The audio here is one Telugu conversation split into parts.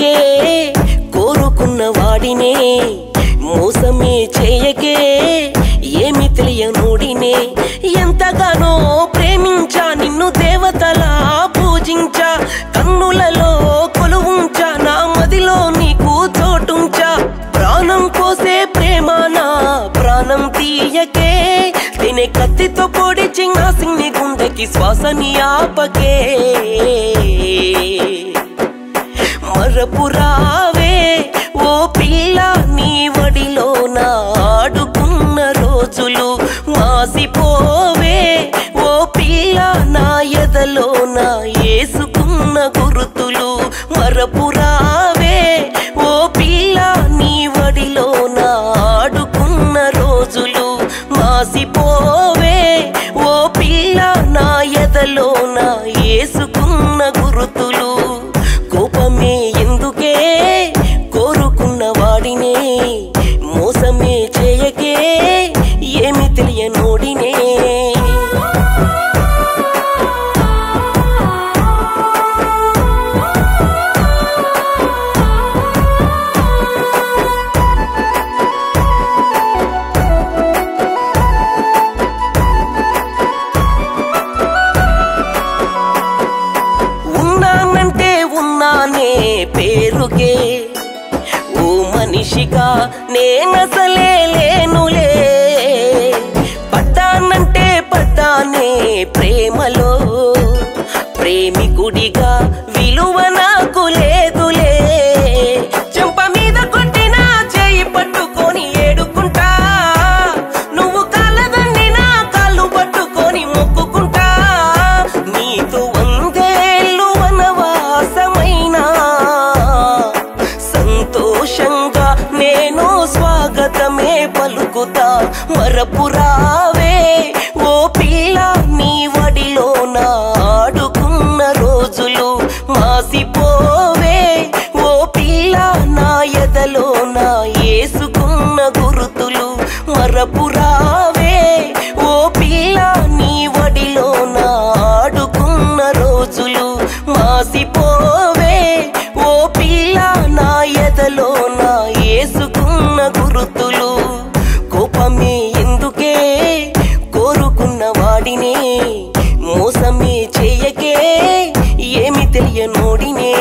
ఎందుకే కోరుకున్న వాడినే మోసమే చేయకే ఏమి తెలియనోడినే ఎంతగానో ప్రేమించా నిన్ను దేవతలా పూజించా కన్నులలో కొలువుంచా నా మదిలో నీకు చోటుంచా ప్రాణం కోసే ప్రేమ నా ప్రాణం తీయకే తినే కత్తితో పొడిచి నా సిన్ని గుండెకి శ్వాసని ఆపకే మరపురావే ఓ పిల్ల నీ వడిలో నా ఆడుకున్న రోజులు మాసిపోవే ఓ పిల్ల నా ఎదలో నా ఏసుకున్న గురుతులు మరపురావే ఓ పిల్ల నీ వడిలో నా ఆడుకున్న రోజులు మాసిపోవే ఓ పిల్ల నా ఎదలో నా ఏసుకున్న గురుతులు కోపమే ఎందుకే కోరుకున్న వాడినే మోసమే చేయకే ఏమి తెలియనోడినే ఉన్నానంటే ఉన్నానే పేరుకే ఓ మనిషిగా నేనసలే లేనులే పడ్డానంటే పడ్డానే ప్రేమలో ప్రేమికుడిగా విలువ నాకు లేదులే చెంప మీద కొట్టిన చేయి పట్టుకొని ఏడుకుంటా నువ్వు కాళ్ళదండి నా కాళ్ళు పట్టుకొని మొక్కుకుంటా నీతో వందేళ్ళు వనవాసమైనా సంతోషంగా నేను స్వాగతమే పలుకుతా మరపురావే ఓ పిల్ల నీ వడిలో నా ఆడుకున్న రోజులు మాసిపోవే ఓ పిల్ల నా ఎదలో నా ఏసుకున్న గురుతులు మరపురావే ఓ పిల్ల నీ వడిలో నా ఆడుకున్న రోజులు మాసిపోవే ఓ పిల్ల నా ఎదలో నా ఏసుకున్న గురుతులు కోపమే ఎందుకే కోరుకున్న వాడినే మోసమే చేయకే ఏమి తెలియనోడినే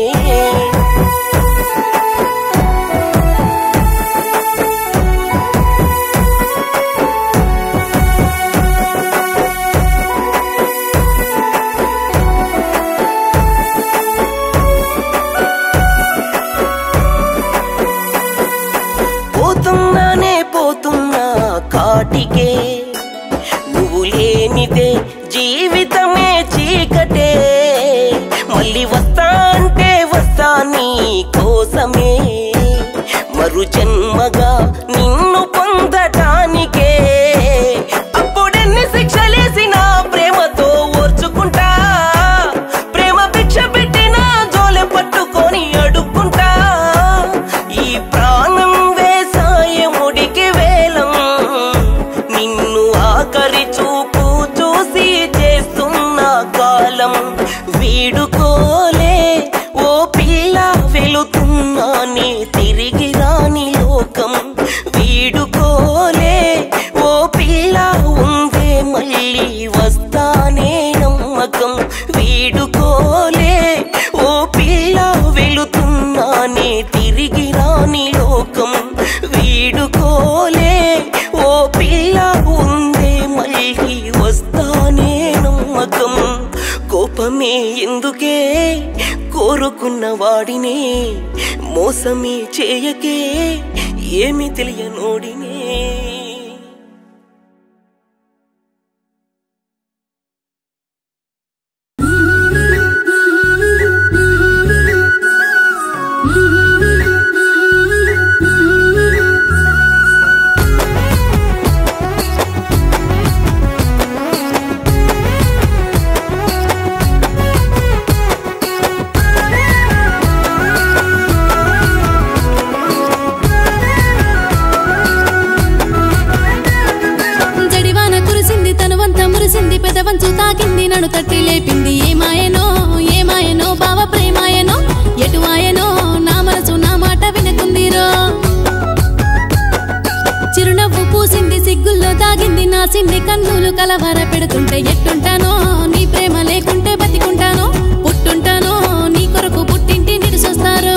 పోతున్నానే పోతున్నా కాటికే నువ్వు లేనిదే జీవితమే చీకటే మళ్ళీ వస్తా అంటే వస్తా నీ కోసమే మరు జన్మగా నిన్ను పొందటానికే అప్పుడెన్ని శిక్షలేసిన ప్రేమతో ఓర్చుకుంటా ప్రేమ భిక్ష పెట్టిన జోలె పట్టుకొని అడుక్కుంటా ఈ ప్రాణం వేసాయముడికి వేలం నిన్ను ఆఖరి చూపు చూసి చేస్తున్న కాలం వీడుకోలే ఓ పిల్ల వెళుతున్నానే తిరిగి రాని లోకం వీడుకోలే ఓ పిల్ల ఉందే మళ్ళీ వస్తానే నమ్మకం వీడుకోలే ఓ పిల్ల వెళుతున్నానే తిరిగి రాని లోకం వీడుకోలే ఓ పిల్ల ఉందే మళ్ళీ వస్తానే నమ్మకం కోపమే ఎందుకే కోరుకున్న వాడినే మోసమే చేయకే ఏమి తెలియనోడినే జడివాన కురిసింది తనువంత మురిసింది పెదవంచు తాకింది నడు తట్టి లేపింది ఏమాయనో ఏమాయనో బావ ప్రేమాయనో ఎటువాయనో కాసింది కన్నులు కలవర పెడుతుంటే ఎట్టుంటానో నీ ప్రేమ లేకుంటే బతికుంటానో పుట్టుంటానో నీ కొరకు పుట్టింటి నిడిసొస్తారు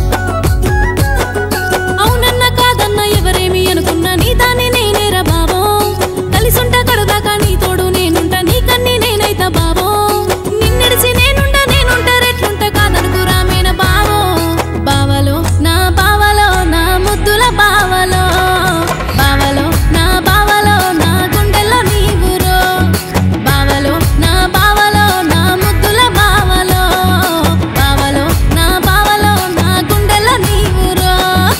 అవునన్న కాదన్న ఎవరేమి అనుకున్నా నీ దాన్ని నేనేరా బావో కలిసుంట కడుదాకా నీ తోడు నేనుంట నీ కన్ని నేనైతా బావో నిన్నెడిసి నేనుంట నేనుంట రెట్లుంట కాదనుకు రామేన బావో బావలో నా బావలో నా ముద్దుల బావలో బావలో నా బావలో నా గుండెల్లో నీవురో బావలో నా బావలో నా ముద్దుల బావలో బావలో నా బావలో నా గుండెల్లో నీవురో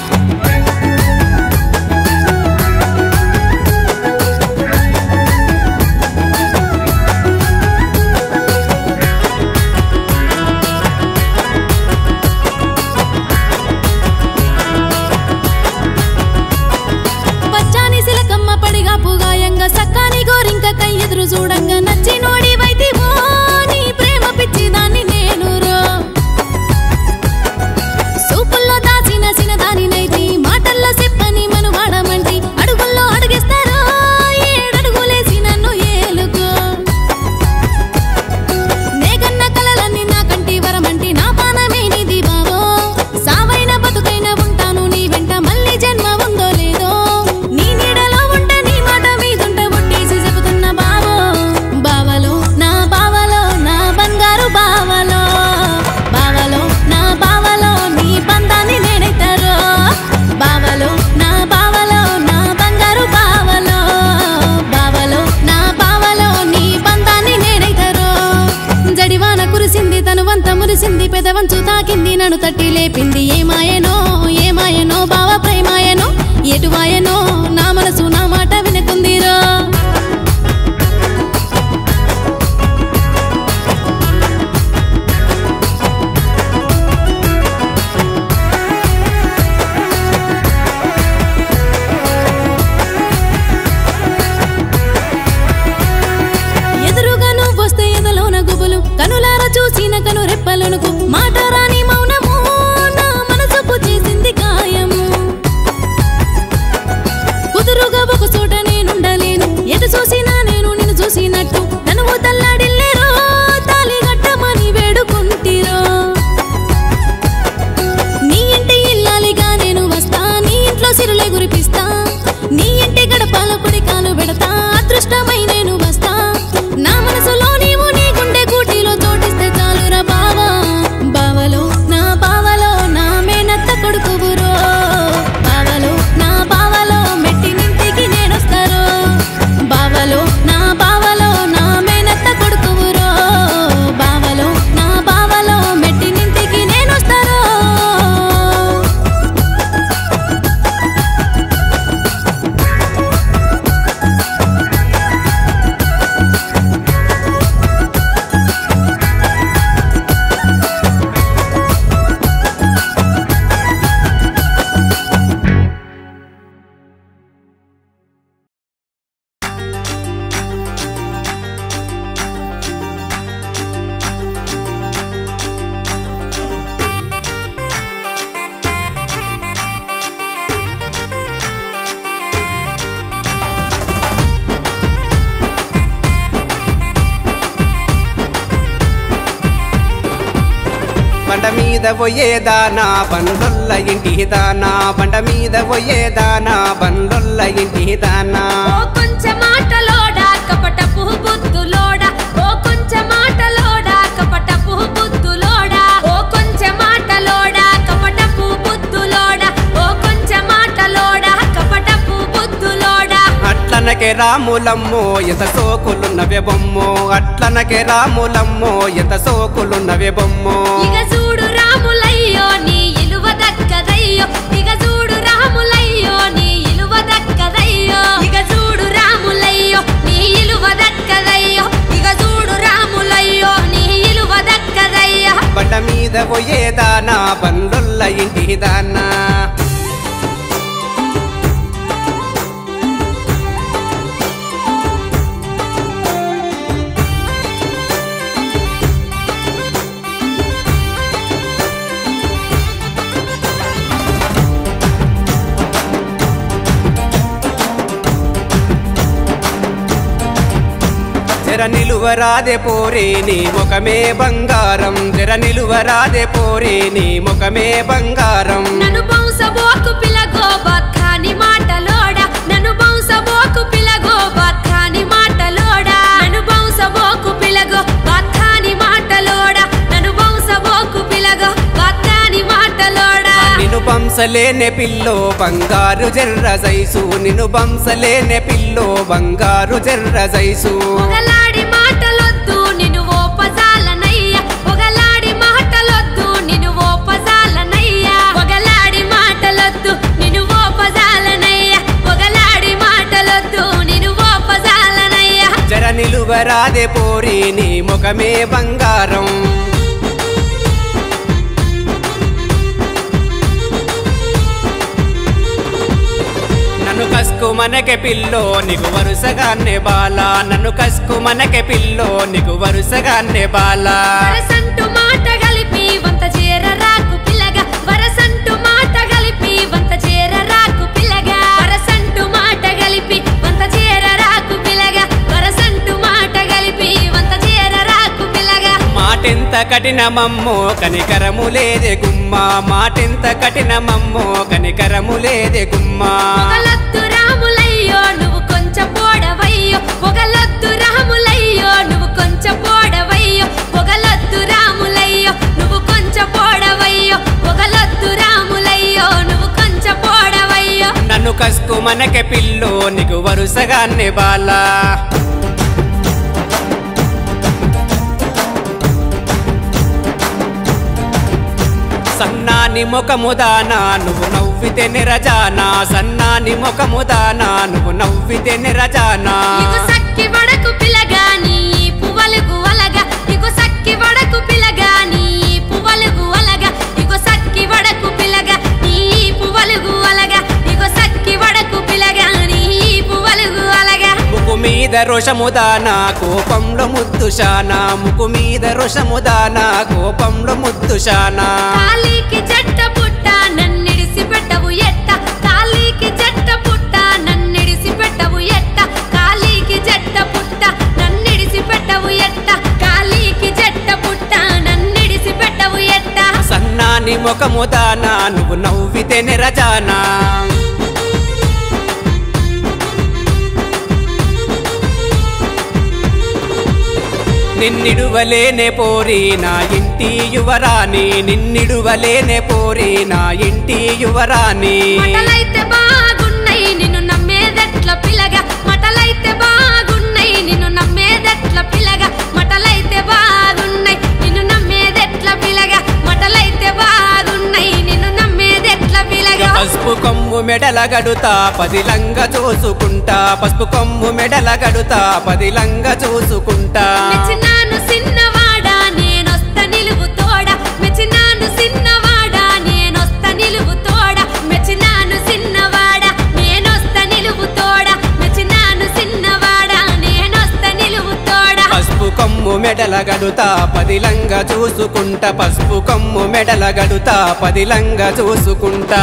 పచ్చాని సిలకమ్మ పడిగా పుగాయంగా సక్కాని గోరింక కై ఎదురు చూడంగా నచ్చి నోడి వైతివో నీ ప్రేమ పిచ్చి దాన్ని నేను రో సూపుల్లో దాచిన సిన దానినైతి మాటల్లో చెప్పని మను వాడమంటి అడుగుల్లో అడుగేస్తారో ఏడడుగులేసి నన్ను ఏలుకో నేగన్న కలలన్నీ నా కంటి వరమంటి నా పానమే నిది బావో సావైన బతుకైన ఉంటాను నీ వెంట మళ్ళీ జన్మ ఉందో లేదో నీ నీడలో ఉంటే నీ మాట మీదుంటే ఒట్టేసి చెబుతున్న బావో బావలో నా బావలో నా బంగారు బావలో బావలో నా బావలో నీ బంధాన్ని నేనైతారో బావలో నా బావలో నా బంగారు బావలో బావలో నా బావలో నీ బంధాన్ని నేనైతారో జడివాన కురిసింది తనువంత మురిసింది పెదవంచు తాకింది నన్ను తట్టి లేపింది ఏమాయనో ఏమాయనో బావ ప్రేమాయనో ఎటువాయనో నా మనసు నా మాట వినుకుందిరో ఎదురుగా నువ్వొస్తే ఎదలోన గుబులు కనులార చూసిన కను రెప్పలనుకు మాట రాని మౌనము నా మనసుకు చేసింది గాయము కుదురుగా ఒక చోట నేనుండలేను ఎటు చూసినా నేను నిన్ను చూసినట్టు తనువు తల్లాడిల్లేరో తాలి గట్టమని వేడుకుంటిరో నీ ఇంటి ఇల్లాలిగా నేను వస్తా నీ ఇంట్లో సిరులే గురిపిస్తా నీ ఇంటి గడపాల పుడికాలు పెడతా అదృష్టమై నేను వస్తా నా మనసులో నీవు నీ గుండె కూటిలో చోటిస్తే చాలురా బావా బావలో నా బావలో నా మేనత్త కొడుకువురో బావలో నా బావలో మెట్టి నింటికి నేనొస్తారో బావలో నా బావలో నా మేనత్త కొడుకువురో బావలో నా బావలో మెట్టి నింటికి నేనొస్తారో బండ మీద పోయేదానా బండ్లొల్ల ఇంటి దానా బండ మీద పోయేదానా బండ్లొల్ల ఇంటి దానా ఓ కొంచెం మాటలోడా కపటపు బుద్ధులోడా ఓ కొంచెం మాటలోడా కపటపు బుద్ధులోడా ఓ కొంచెం మాటలోడా కపటపు బుద్ధులోడా ఓ కొంచెం మాటలోడా కపటపు బుద్ధులోడా అట్లనకే రాములమ్మో ఎంత సోకులున్నవే బొమ్మో అట్లనకే రాములమ్మో ఎంత సోకులున్నవే బొమ్మో ఇక చూడు రాములయ్యో నీ ఇలువ దక్కదయ్యో ఇక చూడు రాములయ్యో నీ ఇలువ దక్కదయ్యో ఇక చూడు రాములయ్యో నీ ఇలువ దక్కదయ్యో ఇక చూడు రాములయ్యో నీ ఇలువ దక్కదయ్యో బండ మీద పోయేదానా బండ్లొల్ల ఇంటి దానా జర నిలువరాదే పోరే నీ ముఖమే బంగారం జర నిలువరాదే పోరే నీ ముఖమే బంగారం నన్ను బౌసబోకు పిలగో బత్కాని మాటలోడా నన్ను బౌసబోకు పిలగో బత్కాని మాటలోడా నన్ను బౌసబోకు పిలగో బత్కాని మాటలోడా నన్ను బౌసబోకు పిలగో బత్కాని మాటలోడా నిన్ను బంసలేనే పిల్లో బంగారు జర్ర సైసు నిన్ను బంసలేనే పిల్లో బంగారు జర్ర సైసు పొగలాడి మాటలొద్దు నిన్ను ఓపజాలనయ్య పొగలాడి మాటలొద్దు నిన్ను ఓపజాలనయ్య పొగలాడి మాటలొద్దు నిన్ను ఓపజాలనయ్య పొగలాడి మాటలొద్దు నిన్ను ఓపజాలనయ్య జర నిలువరాదే పోరి నీ ముఖమే బంగారం నన్ను కస్కు మనకే పిల్లో నీకు వరుసగానే బాలా నన్ను కస్కు మనకే పిల్లో నీకు వరుసగానే బాలా వరసంటు మాట కలిపి వంత చేర రాకు పిల్లగా వరసంటు మాట కలిపి వంత చేర రాకు పిల్లగా వరసంటు మాట కలిపి వంత చేర రాకు పిల్లగా వరసంటు మాట కలిపి వంత చేర రాకు పిల్లగా మాటెంత కఠినమమ్మో కనికరము లేదే గుమ్మ మాటెంత కఠినమమ్మో కనికరము లేదే గుమ్మ పొగలొద్దు రాములయ్యో నువ్వు కొంచెం పోడవయ్యో పొగలొద్దు రాములయ్యో నువ్వు కొంచెం పోడవయ్యో పొగలొద్దు రాములయ్యో నువ్వు కొంచెం పోడవయ్యో పొగలొద్దు రాములయ్యో నువ్వు కొంచెం పోడవయ్యో నన్ను కస్కు మనకే పిల్లో నీకు వరుసగానే బాలా సన్నాని ముఖముదానా నువ్వు నవ్వితే నిరజానా సన్నాని ముఖముదానా నువ్వు నవ్వితే నిరజానా ఇగు సక్కి వడకు పిలగా నీ పువ్వలుగు అలగా ఇగు సక్కి వడకు పిలగా నీ పువ్వలుగు అలగా ఇగు సక్కి వడకు పిలగా నీ పువ్వలుగు అలగా ఇగు సక్కి వడకు పిలగా నీ పువ్వలుగు అలగా ముకు మీద రోషముదానా కోపంలో ముద్దుశానా ముకు మీద రోషముదానా కోపంలో ముద్దుశానా కాలికి జట్ట పుట్ట నన్నిడిసి పెట్టవు ఎట్ట కాలికి జట్ట పుట్ట నన్నిడిసి పెట్టవు ఎట్ట కాలికి జట్ట పుట్ట నన్నిడిసి పెట్టవు ఎట్ట కాలికి జట్ట పుట్ట నన్నిడిసి పెట్టవు ఎట్ట సన్నాని ముఖముదానా నువ్వు నవ్వితే నిరజానా నిన్నిడువలేనే పోరి నా ఇంటి యువరాణి నిన్నిడువలేనే పోరి నా ఇంటి యువరాణి మటలైతే బాగున్నాయి నిన్ను నమ్మేదెట్ల పిల్లగా మటలైతే బాగున్నాయి నిన్ను నమ్మేదెట్ల పిల్లగా మటలైతే బాగున్నాయి నిన్ను నమ్మేదెట్ల పిల్లగా మటలైతే బాగున్నాయి నిన్ను నమ్మేదెట్ల పిల్లగా పసుపు కొమ్ము మెడల గడుతా పదిలంగ చూసుకుంటా పసుపు కొమ్ము మెడల గడుతా పదిలంగ చూసుకుంటా మెచ్చినాను సిన్నవాడా నేనొస్త నిలువు తోడా మెచ్చినాను సిన్నవాడా నేనొస్త నిలువు తోడా మెచ్చినాను సిన్నవాడా నేనొస్త నిలువు తోడా మెచ్చినాను సిన్నవాడా నేనొస్త నిలువు తోడా పసుపు కొమ్ము మెడల గడుతా పదిలంగ చూసుకుంటా పసుపు కొమ్ము మెడల గడుతా పదిలంగ చూసుకుంటా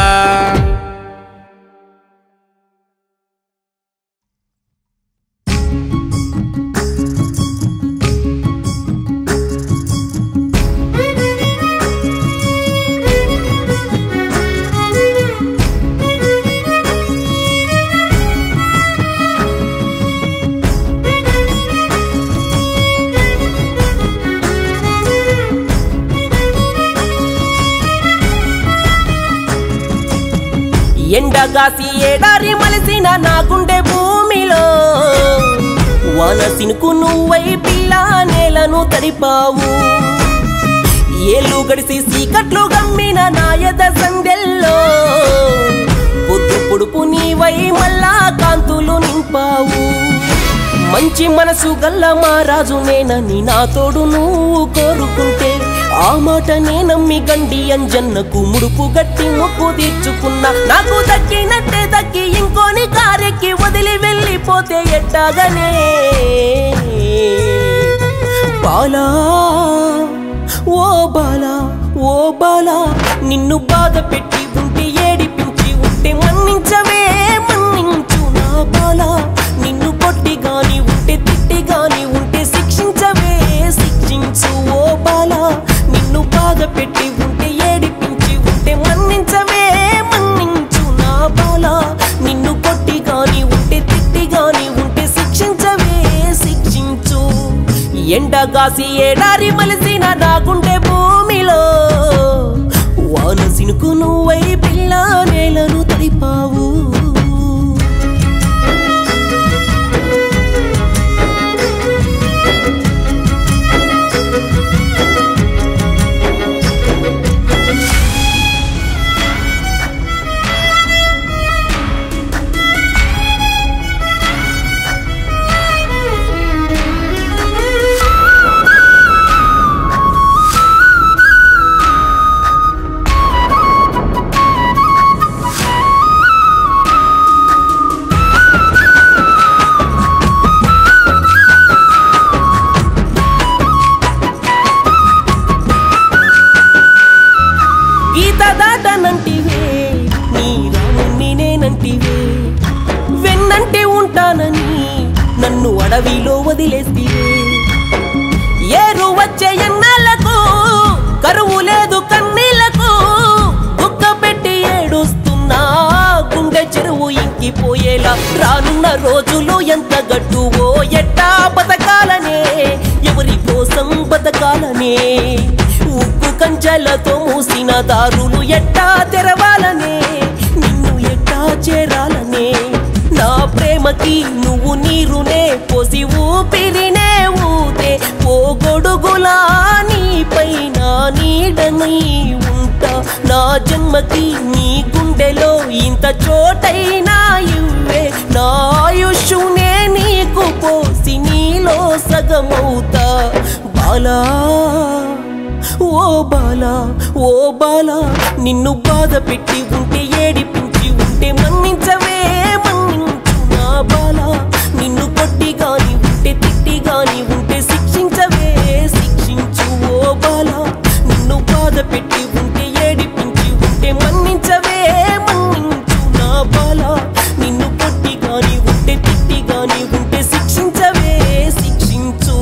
ఎండగాసి ఏడారి మలిసిన నా గుండె భూమిలో వాన సినుకు నువ్వై పిల్ల నేలను తడిపావు ఏళ్ళు గడిసి సీకట్లు గమ్మిన నాయద సందెల్లో పొద్దు పొడుపు నీవై మళ్ళా కాంతులు నింపావు మంచి మనసు గల్ల మా రాజు నేనని నా తోడు నువ్వు కోరుకుంటే ఆ మాట నే నమ్మి గండి అంజన్నకు ముడుపు గట్టి మొక్కు తీర్చుకున్నా నాకు దక్కినట్టే దక్కి ఇంకోని కారెక్కి వదిలి వెళ్ళిపోతే ఎట్టాగనే బాలా ఓ బాలా ఓ బాలా నిన్ను బాధ పెట్టి ఉంటే ఏడిపించి ఉంటే మన్నించవే మన్నించు నా బాలా నిన్ను కొట్టి గాని ఉంటే తిట్టి గాని ఉంటే ఎండగాసి ఏడారి మలిసిన నా గుండె భూమిలో వాన సినుకు నువ్వై పిల్ల నేలను తడిపావు గీత దాటనంటివే నీ రాముణ్ణి నేనంటివే వెన్నంటే ఉంటానని నన్ను అడవిలో వదిలేస్తివే ఏరు వచ్చే ఎన్నాళ్ళకు కరువు లేదు కన్నీళ్లకు దుఃఖ పెట్టి ఏడుస్తున్నా గుండె చెరువు ఇంకిపోయేలా రానున్న రోజులు ఎంత గట్టువో ఎట్టా బతకాలనే ఎవరి కోసం బతకాలనే ఉక్కు కంచెలతో మూసిన దారులు ఎట్టా తెరవాలనే నిన్ను ఎట్టా చేరాలనే నా ప్రేమకి నువ్వు నీరునే పోసి ఊపిరినే ఊతే ఓ గొడుగులా నీ పైన నీడని ఉంటా నా జన్మకి నీ గుండెలో ఇంత చోటైనా ఇవ్వే నా ఆయుష్నే నీకు పోసి నీలో సగమవుతా బాలా ఓ బాలా ఓ బాలా నిన్ను బాధ పెట్టి ఉంటే ఏడిపించి ఉంటే మన్నించవే మన్నించు నా బాలా నిన్ను కొట్టి గాని ఉంటే తిట్టి గాని ఉంటే శిక్షించవే శిక్షించు ఓ బాలా నిన్ను బాధ పెట్టి ఉంటే ఏడిపించి ఉంటే మన్నించవే మన్నించు నా బాలా నిన్ను కొట్టి గాని ఉంటే తిట్టి గాని ఉంటే శిక్షించవే శిక్షించు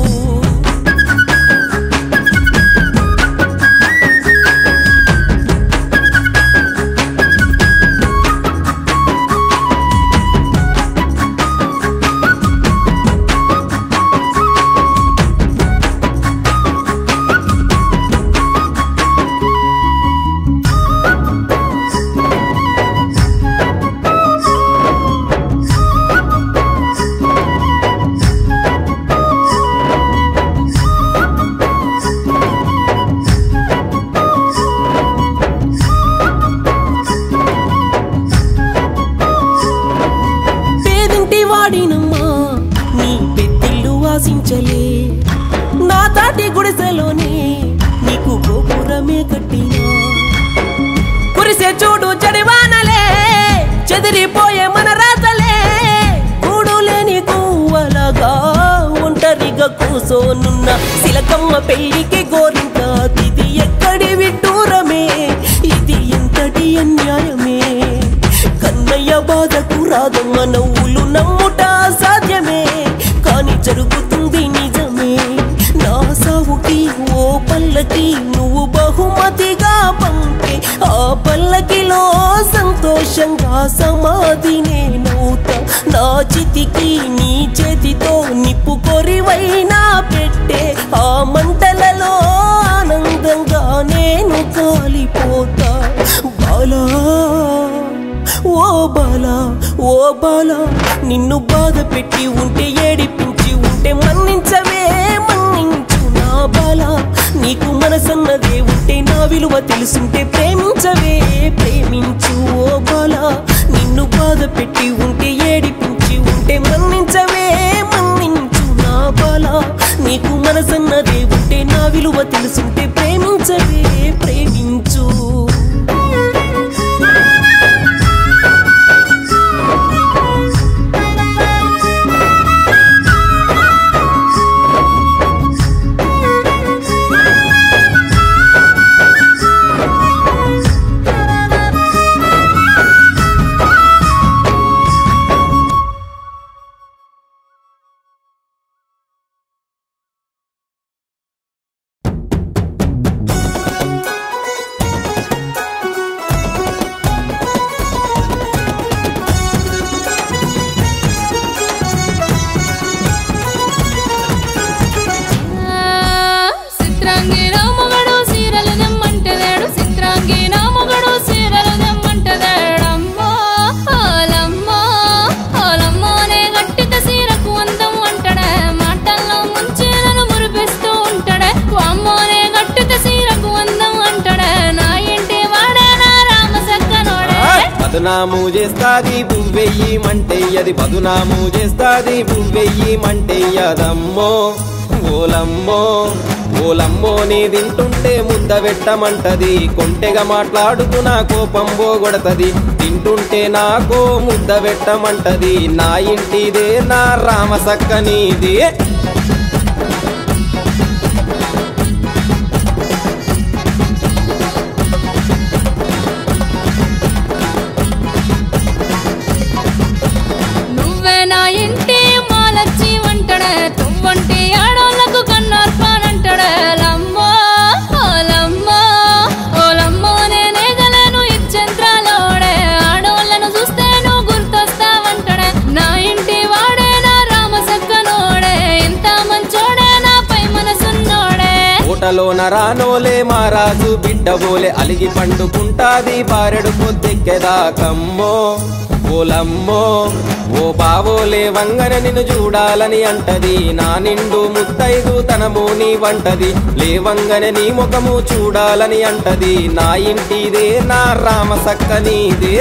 పేదింటి వాడినమ్మా నీ పెద్దిల్లు ఆశించలే నా తాటి గుడిసెలోనే నీకు గోపురమే కట్టినా కురిసే చూడు జడివానలే చెదిరిపోయే మన రాతలే కూడు లేని కూవలగా ఒంటరిగా కూసోనున్న సిలకమ్మ పెళ్లికి గోరింట ఇది ఎక్కడి విడ్డూరమే ఇది ఎంతటి అన్యాయమే కన్నయ్య బాధకు రాదమ్మ నవ్వులు నమ్ముట సాధ్యమే కాని జరుగుతుంది నిజమే నా సావుకి ఓ పల్లకి నువ్వు బహుమతిగా పంపే ఆ పల్లకిలో సంతోషంగా సమాధి నేనవుతా నా చితికి నీ చేతితో నిప్పు కొరివైనా పెట్టే ఆ మంటలలో ఆనందంగా నేను కాలిపోతా బాలా ఓ బాలా ఓ బాలా నిన్ను బాధ పెట్టి ఉంటే ఏడిపించి ఉంటే మన్నించవే మన్నించు నా బాలా నీకు మనసన్నదే ఉంటే నా విలువ తెలుసుంటే ప్రేమించవే ప్రేమించు ఓ బాలా నిన్ను బాధ పెట్టి ఉంటే ఏడిపించి ఉంటే మన్నించవే మన్నించు నా బాలా నీకు మనసన్నదే ఉంటే నా విలువ తెలుసుంటే ప్రేమించవే ప్రేమించు బదునాము చేస్తాది బువ్వెయ్యి మంటెయ్యది బదునాము చేస్తాది బువ్వెయ్యి మంటెయ్యదమ్మో ఓలమ్మో ఓలమ్మో నీ తింటుంటే ముద్ద పెట్టమంటది కొంటెగా మాట్లాడుతూ నా కోపం పోగొడతది తింటుంటే నాకో ముద్ద పెట్టమంటది నా ఇంటిదే నా రామసక్కనిదే నువ్వే నా ఇంటి మాలచ్చి వంటడే తువ్వంటి ఆడోళ్ళకు కన్నార్పానంటడే లమ్మో ఓలమ్మో ఓలమ్మో నేనే గలను ఇచ్చంత్రాలోడే ఆడోళ్ళను చూస్తే నువ్వు గుర్తొస్తావంటడే నా ఇంటి వాడే నా రామసక్కనోడే ఎంత మంచోడే నాపై మనసున్నోడే ఊటలోన రానోలే మారాజు బిడ్డబోలే అలిగి పండుకుంటాది బారెడు పొద్దెక్కెదాకమ్మో ఓలమ్మో ఓ బావోలే వంగన నిన్ను చూడాలని అంటది నా నిండు ముత్తైదు తనము నీ వంటది లేవంగనే నీ ముఖము చూడాలని అంటది నా ఇంటిదే నా రామసక్క నీదే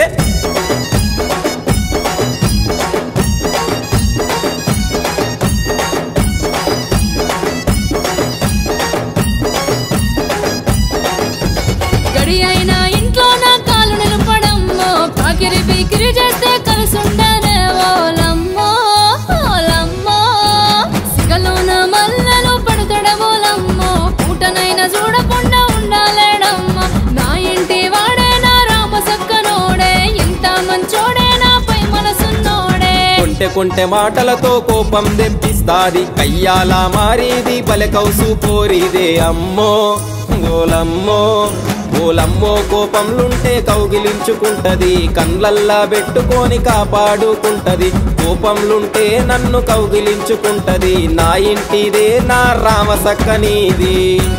గడి అయినా ఇంట్లో నా కాలు నిలపడమ్మో కాకిరి పీకిరి చేస్తే కలుసుండనే ఓలమ్మో ఓలమ్మో సిగలోన మల్లలు పడతాడ ఓలమ్మో పూటనైనా చూడకుండా ఉండాలేడమ్మో నా ఇంటి వాడే నా రామసక్కనోడే ఎంత మంచోడే నాపై మనసున్నోడే కొంటె కొంటె మాటలతో కోపం తెప్పిస్తాది కయ్యాల మారీది బలకౌసు కోరిదే అమ్మో ఓలమ్మో ఓలమ్మో కోపంలుంటే కౌగిలించుకుంటది కండ్లల్లా పెట్టుకొని కాపాడుకుంటది కోపంలుంటే నన్ను కౌగిలించుకుంటది నా ఇంటిదే నా రామసక్కనీది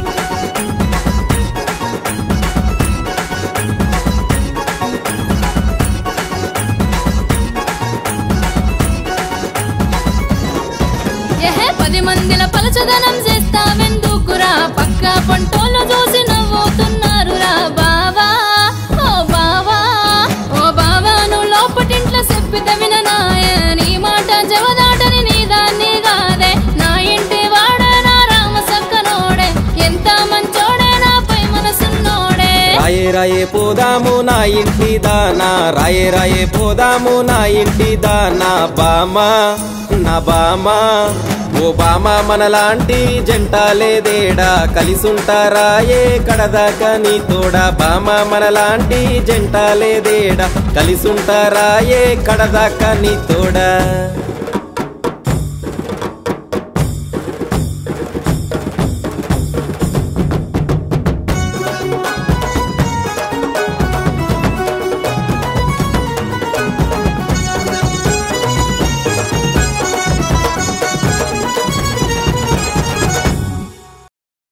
ఏహే పది మందిల పలచదనం చేస్తావెందుకురా పక్క పంటోలు చూసి నవ్వుతున్నారురా బావా ఓ బావా ఓ బావా నువ్వు లోపటింట్లో చెప్పిత విననాయ నీ మాట జవదాటని నీ దాన్ని కాదే నా ఇంటి వాడే నా రామసక్కనోడే ఎంత మంచోడే నాపై మనసున్నోడే రాయే రాయే పోదాము నా ఇంటి దానా రాయే రాయే పోదాము నా ఇంటి దానా బామా నా బామా ఓ బామా మనలాంటి జంట లేదేడా కలిసుంటారా ఏ కడదాకా నీ తోడా బామా మనలాంటి జంట లేదేడా కలిసుంటారా ఏ కడదాకా నీ తోడా